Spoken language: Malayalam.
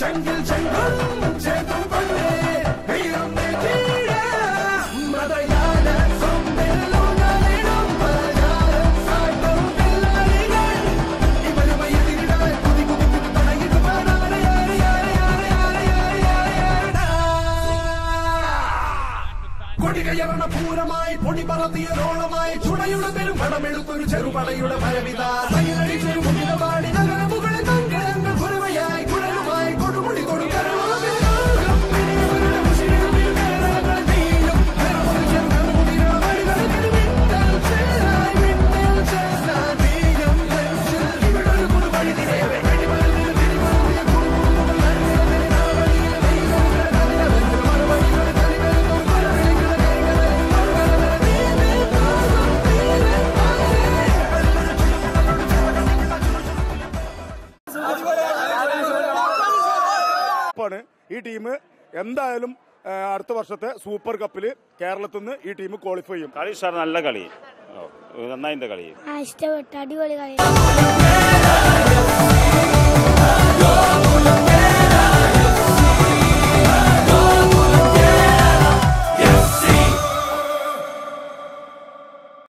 ചെങ്കിൽ ചെങ്കും ചേർത്തും കൊണ്ടേ വീരം നെറ്റിയിട മതയാന സൊമ്പിലൂഞ്ഞാലിടും പലചാരം സാട്ടും പിള്ളാരികൾ ഇവരുമായി എതിരിടാൻ കുതി കുതിക്കുന്നു തടയിട്ട് പാടാതെ യാരെ യാരെ യാരെ യാരെ യാരെ യാരെ യാരെടാ. കൊടികയറണ പൂരമായി പൊടി പറത്തിയൊരോളമായി ചുടയുടെ പെരും പടമെടുത്തൊരു ചെറുപടയുടെ ഭരവിത സൈനടിച്ചൊരു മുന്നിലപാടി നഗര മുകളിൽ മംഗളങ്ങൾ കുരവയായി കുഴലുമായി കൊടുമുടി കൊടുക്കരോ ഉറപ്പാണ് ഈ ടീം എന്തായാലും ആ, അടുത്ത വർഷത്തെ സൂപ്പർ കപ്പിൽ കേരളത്തിൽ നിന്ന് ഈ ടീം ക്വാളിഫൈ ചെയ്യും കളി സാർ നല്ല കളി ഓ, നന്നായിന്റെ കളി ആ ഇഷ്ടപ്പെട്ടു അടിപൊളി കളി